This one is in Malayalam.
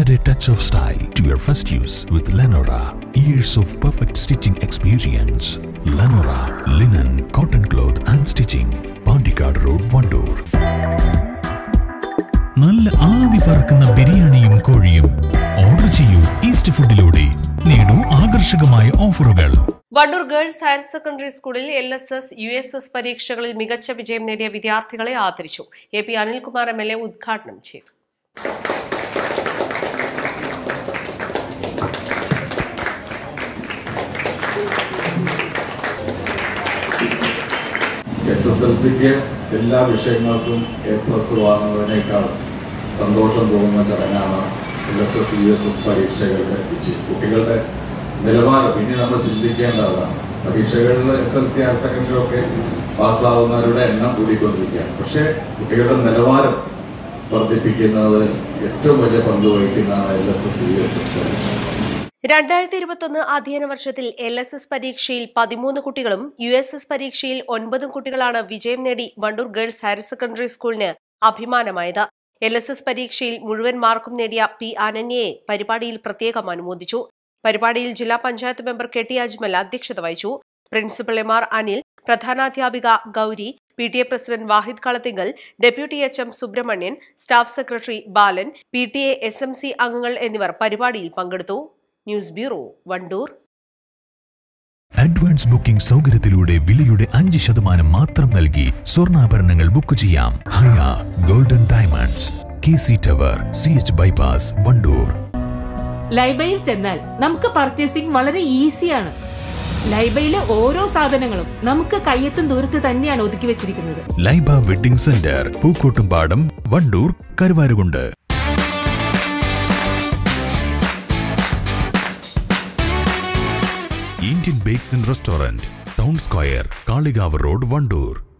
Add a touch of style to your first use with Lenora. Years of perfect stitching experience. Lenora, linen, cotton cloth and stitching. Pandikad Road, Vandoor. നല്ല ആവി പറക്കുന്ന ബിരിയാണിയും കോഴിയും ഓർഡർ ചെയ്യൂ ഈസ്റ്റ് ഫുഡിലൂടെ നേടൂ ആകർഷകമായ ഓഫറുകൾ വണ്ടൂർ ഗേൾസ് ഹയർ സെക്കൻഡറി സ്കൂളിൽ L S S U S S പരീക്ഷകളിൽ മികച്ച വിജയം നേടിയ വിദ്യാർത്ഥികളെ ആദരിച്ചു A P Anilkumar M L A ഉദ്ഘാടനം ചെയ്തു എസ് എസ് എൽ സിക്ക് എല്ലാ വിഷയങ്ങൾക്കും എ പ്ലസ് വാങ്ങുന്നതിനേക്കാൾ സന്തോഷം തോന്നുന്ന ചടങ്ങാണ് L S S U S S പരീക്ഷകളുടെ വിജയം കുട്ടികളുടെ നിലവാരം ഇനി നമ്മൾ ചിന്തിക്കേണ്ടതാണ് പരീക്ഷകളിൽ S L C higher secondary ഒക്കെ പാസ്സാവുന്നവരുടെ എണ്ണം കൂടിക്കൊണ്ടിരിക്കുകയാണ് പക്ഷേ കുട്ടികളുടെ നിലവാരം വർദ്ധിപ്പിക്കുന്നത് ഏറ്റവും വലിയ പങ്ക് വഹിക്കുന്നതാണ് L S S U S S പരീക്ഷ രണ്ടായിരത്തി ഇരുപത്തൊന്ന് അധ്യയന വർഷത്തിൽ എൽ എസ് എസ് പരീക്ഷയിൽ പതിമൂന്ന് കുട്ടികളും യു എസ് എസ് പരീക്ഷയിൽ ഒൻപതും കുട്ടികളാണ് വിജയം നേടി വണ്ടൂർ ഗേൾസ് ഹയർ സെക്കൻഡറി സ്കൂളിന് അഭിമാനമായത് എൽ എസ് എസ് പരീക്ഷയിൽ മുഴുവൻ മാർക്കും നേടിയ പി അനന്യയെ പരിപാടിയിൽ പ്രത്യേകം അനുമോദിച്ചു പരിപാടിയിൽ ജില്ലാ panchayat member K T Ajmal അധ്യക്ഷത വഹിച്ചു പ്രിൻസിപ്പൽ എം ആർ അനിൽ പ്രധാനാധ്യാപിക Gauri P T A president Wahid Kalathingal deputy H M Subramanian staff secretary Balan P T A S M C അംഗങ്ങൾ എന്നിവർ പരിപാടിയിൽ പങ്കെടുത്തു news bureau Vandoor advance booking സൗകര്യത്തിലൂടെ വിലയുടെ അഞ്ച് ശതമാനം മാത്രം നൽകി സ്വർണ്ണാഭരണങ്ങൾ ബുക്ക് ചെയ്യാം Haya golden diamonds K C tower C H bypass Vandoor ലൈബയിൽ ചെന്നാൽ നമുക്ക് പർച്ചേസിംഗ് വളരെ ഈസിയാണ് ലൈബയിലെ ഓരോ സാധനങ്ങളും നമുക്ക് കയ്യെത്തും ദൂരത്ത് തന്നെയാണ് ഒതുക്കി വെച്ചിരിക്കുന്നത് Laiba wedding centre Pookkottumpadam Vandoor Karuvarakundu Indian bakes and restaurant town square Kalikavu road Wandoor